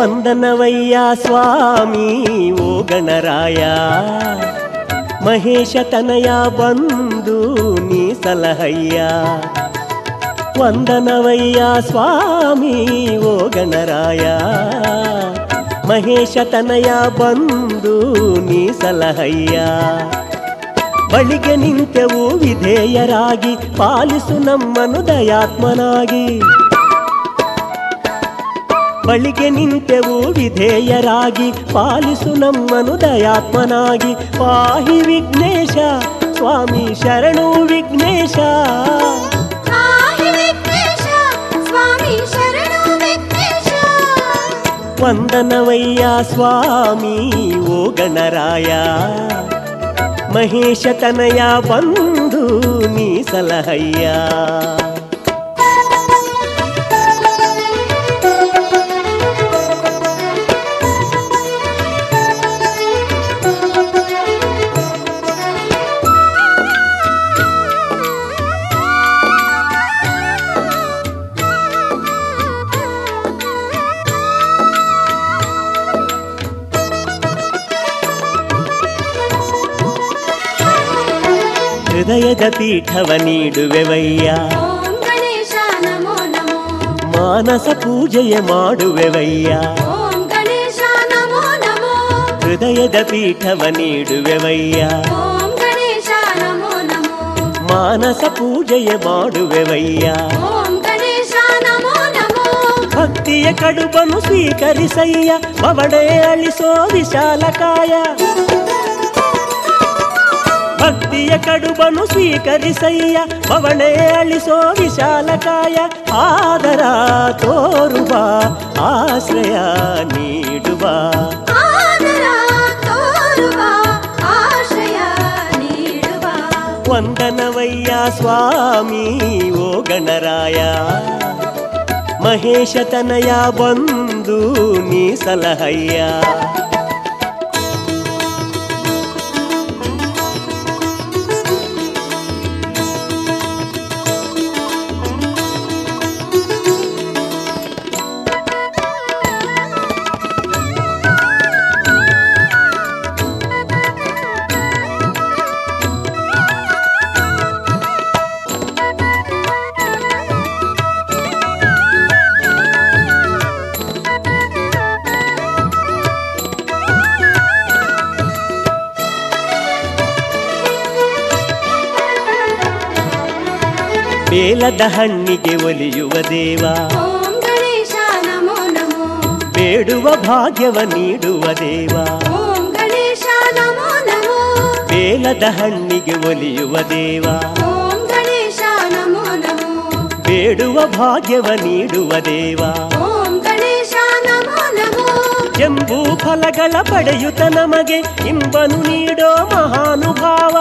ವಂದನವಯ್ಯ ಸ್ವಾಮಿ ಓ ಗಣರಾಯ ಮಹೇಶ ತನಯ ಬಂದು ನೀ ಸಲಹಯ್ಯ ವಂದನವಯ್ಯ ಸ್ವಾಮಿ ಓ ಗಣರಾಯ ಮಹೇಶ ತನಯ ಬಂದು ನೀ ಸಲಹಯ್ಯ ಬಳಿಗೆ ನಿಂತೆವು ವಿಧೇಯರಾಗಿ ಪಾಲಿಸು ನಮ್ಮನು ದಯಾತ್ಮನಾಗಿ ಬಳಿಗೆ ನಿಂತೆವು ವಿಧೇಯರಾಗಿ ಪಾಲಿಸು ನಮ್ಮನು ದಯಾತ್ಮನಾಗಿ ಪಾಹಿ ವಿಘ್ನೇಶ ಸ್ವಾಮಿ ಶರಣು ವಿಘ್ನೇಶ ಆಹಿ ವಿಘ್ನೇಶ ಸ್ವಾಮಿ ಶರಣು ವಿಘ್ನೇಶ ವಂದನವಯ್ಯ ಸ್ವಾಮಿ ಓ ಗಣರಾಯ ಮಹೇಶ ತನಯ ಬಂದು ನೀ ಸಲಹಯ್ಯ ಹೃದಯದ ಪೀಠವ ನೀಡುವೆವಯ್ಯ ಓಂ ಗಣೇಶ ನಮೋ ನಮೋ ಮಾನಸ ಪೂಜೆಯ ಮಾಡುವೆವಯ್ಯ ಓಂ ಗಣೇಶ ನಮೋ ನಮೋ ಹೃದಯದ ಪೀಠವ ನೀಡುವೆವಯ್ಯ ಓಂ ಗಣೇಶ ನಮೋ ನಮೋ ಮಾನಸ ಪೂಜೆಯ ಮಾಡುವೆವಯ್ಯ ಓಂ ಗಣೇಶ ನಮೋ ನಮೋ ಭಕ್ತಿಯ ಕಡುಬನು ಸ್ವೀಕರಿಸಯ್ಯ ಬವಡೆ ಅಳಿಸೋ ವಿಶಾಲಕಾಯ ಭಕ್ತಿಯ ಕಡುಬನು ಸ್ವೀಕರಿಸಯ್ಯ ಬವಣೆ ಅಳಿಸೋ ವಿಶಾಲಕಾಯ ಆದರ ತೋರುವ ಆಶ್ರಯ ನೀಡುವ ಆದರ ತೋರುವ ಆಶ್ರಯ ನೀಡುವ ವಂದನವಯ್ಯ ಸ್ವಾಮಿ ಓ ಗಣರಾಯ ಮಹೇಶ ತನಯ ಬಂದು ನೀ ಸಲಹಯ್ಯ ಬೇಲದ ಹಣ್ಣಿಗೆ ಒಲಿಯುವ ದೇವ ಓಂ ಗಣೇಶ ನಮೋ ನಮೋ ಬೇಡುವ ಭಾಗ್ಯವ ನೀಡುವ ದೇವ ಓಂ ಗಣೇಶ ನಮೋ ನಮೋ ಬೇಲದ ಹಣ್ಣಿಗೆ ಒಲಿಯುವ ದೇವ ಓಂ ಗಣೇಶ ನಮೋ ನಮೋ ಬೇಡುವ ಭಾಗ್ಯವ ನೀಡುವ ದೇವ ಓಂ ಗಣೇಶ ನಮೋ ನಮೋ ಎಂಬೂ ಫಲಗಳ ಪಡೆಯುತ್ತ ನಮಗೆ ಇಂಬನು ನೀಡೋ ಮಹಾನುಭಾವ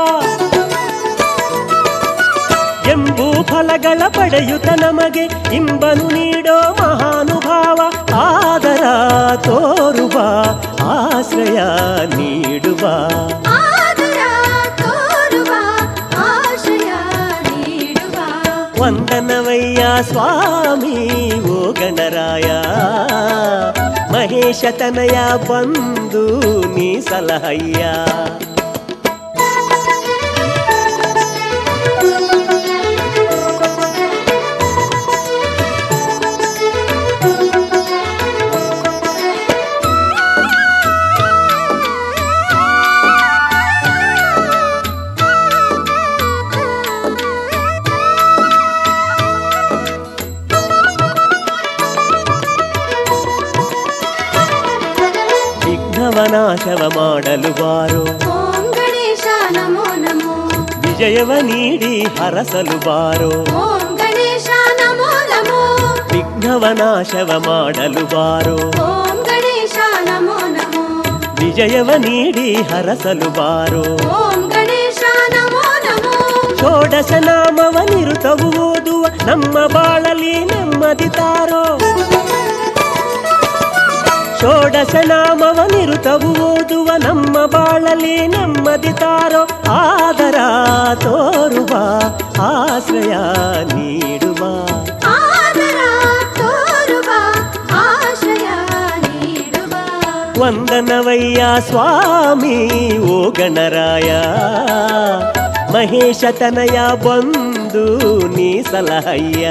ಎಂಬೂ ಫಲಗಳ ಪಡೆಯುತ್ತ ನಮಗೆ ಇಂಬನು ನೀಡೋ ಮಹಾನುಭಾವ ಆದರ ತೋರುವ ಆಶ್ರಯ ನೀಡುವ ಆದರ ತೋರುವ ಆಶ್ರಯ ನೀಡುವ ವಂದನವಯ್ಯ ಸ್ವಾಮಿ ಓ ಗಣರಾಯ ಮಹೇಶ ತನಯ ಬಂದು ನೀ ಸಲಹಯ್ಯ ವಿಘ್ನವನಾಶವ ಮಾಡಲು ಬಾರೋ ಓಂ ಗಣೇಶ ನಮೋ ನಮೋ ವಿಜಯವ ನೀಡಿ ಹರಸಲು ಬಾರೋ ಓಂ ಗಣೇಶ ನಮೋ ನಮೋ ವಿಘ್ನವನಾಶವ ಮಾಡಲು ಬಾರೋ ಓಂ ಗಣೇಶ ನಮೋ ನಮೋ ವಿಜಯವ ನೀಡಿ ಹರಸಲು ಬಾರೋ ಓಂ ಗಣೇಶ ನಮೋ ನಮೋ ಷೋಡಶ ನಾಮವ ನಿರುತವು ಓದುವ ನಮ್ಮ ಬಾಳಲಿ ನೆಮ್ಮದಿ ತಾರೋ ಷೋಡಶ ನಾಮವ ನಿರುತವು ಓದುವ ನಮ್ಮ ಬಾಳಲಿ ನೆಮ್ಮದಿ ತಾರೋ ಆದರ ತೋರುವ ಆಶ್ರಯ ನೀಡುವ ಆದರ ತೋರುವ ಆಶ್ರಯ ನೀಡುವ ಸ್ವಾಮಿ ಓ ಗಣರಾಯ ಮಹೇಶ ತನಯ ಬಂದು ನೀ ಸಲಹಯ್ಯ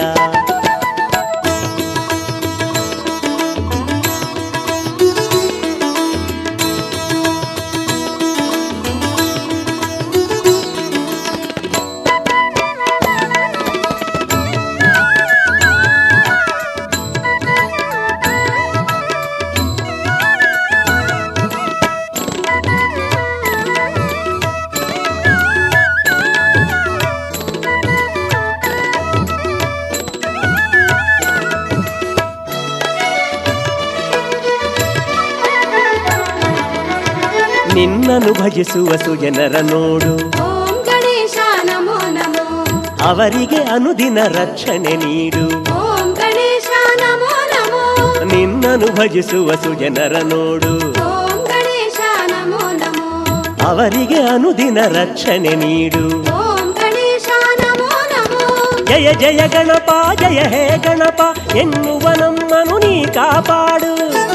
ನಿನ್ನನ್ನು ಭಜಿಸುವ ಸುಜನರ ನೋಡು ಓಂ ಗಣೇಶ ನಮೋ ನಮೋ ಅವರಿಗೆ ಅನುದಿನ ರಕ್ಷಣೆ ನೀಡು ಓಂ ಗಣೇಶ ನಮೋ ನಮೋ ನಿನ್ನನ್ನು ಭಜಿಸುವ ಸುಜನರ ನೋಡು ಓಂ ಗಣೇಶ ನಮೋ ನಮೋ ಅವರಿಗೆ ಅನುದಿನ ರಕ್ಷಣೆ ನೀಡು ಓಂ ಗಣೇಶ ನಮೋ ನಮೋ ಜಯ ಜಯ ಗಣಪ ಜಯ ಹೇ ಗಣಪ ಎನ್ನುವ ನಮ್ಮನು ನೀ ಕಾಪಾಡು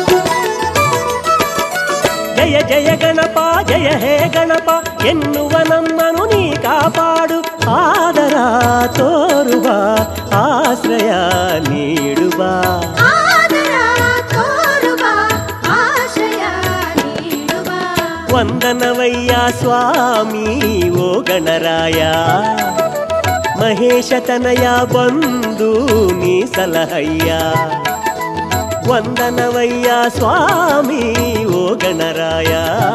ಜಯ ಜಯ ಗಣಪ ಜಯ ಹೇ ಗಣಪ ಎನ್ನುವ ನಮ್ಮನು ನೀ ಕಾಪಾಡು ಆದರ ತೋರುವ ಆಶ್ರಯ ನೀಡುವ ಆದರ ತೋರುವ ಆಶಯ ನೀಡುವ ವಂದನವಯ್ಯ ಸ್ವಾಮಿ ಓ ಗಣರಾಯ ಮಹೇಶ ತನಯ ಬಂದು ನೀ ಸಲಹಯ್ಯ ವಂದನವಯ್ಯ ಸ್ವಾಮಿ ಓ ಗಣರಾಯ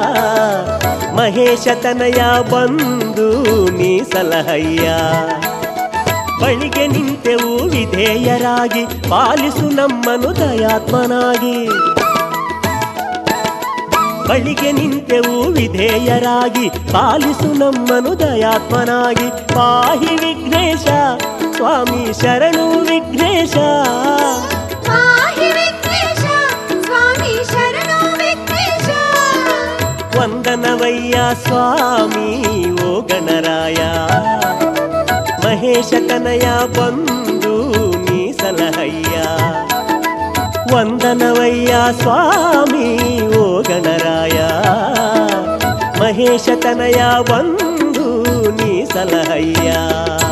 ಮಹೇಶ ತನಯ ಬಂದು ನೀ ಸಲಹಯ್ಯ ಬಳಿಗೆ ನಿಂತೆವು ವಿಧೇಯರಾಗಿ ಪಾಲಿಸು ನಮ್ಮನು ದಯಾತ್ಮನಾಗಿ ಬಳಿಗೆ ನಿಂತೆವು ವಿಧೇಯರಾಗಿ ಪಾಲಿಸು ನಮ್ಮನು ದಯಾತ್ಮನಾಗಿ ಪಾಹಿ ವಿಘ್ನೇಶ ಸ್ವಾಮಿ ಶರಣು ವಿಘ್ನೇಶ ಪಾಹಿ ವಿಘ್ನೇಶ ಸ್ವಾಮಿ ಶರಣು ವಿಘ್ನೇಶ ವಂದನವಯ್ಯ ಸ್ವಾಮಿ ಓ ಗಣರಾಯ ಮಹೇಶ ತನಯ ಬಂದು ನೀ ಸಲಹಯ್ಯ ವಂದನವಯ್ಯ ಸ್ವಾಮಿ ಓ ಗಣರಾಯ ಮಹೇಶ ತನಯ ಬಂದು ನೀ ಸಲಹಯ್ಯ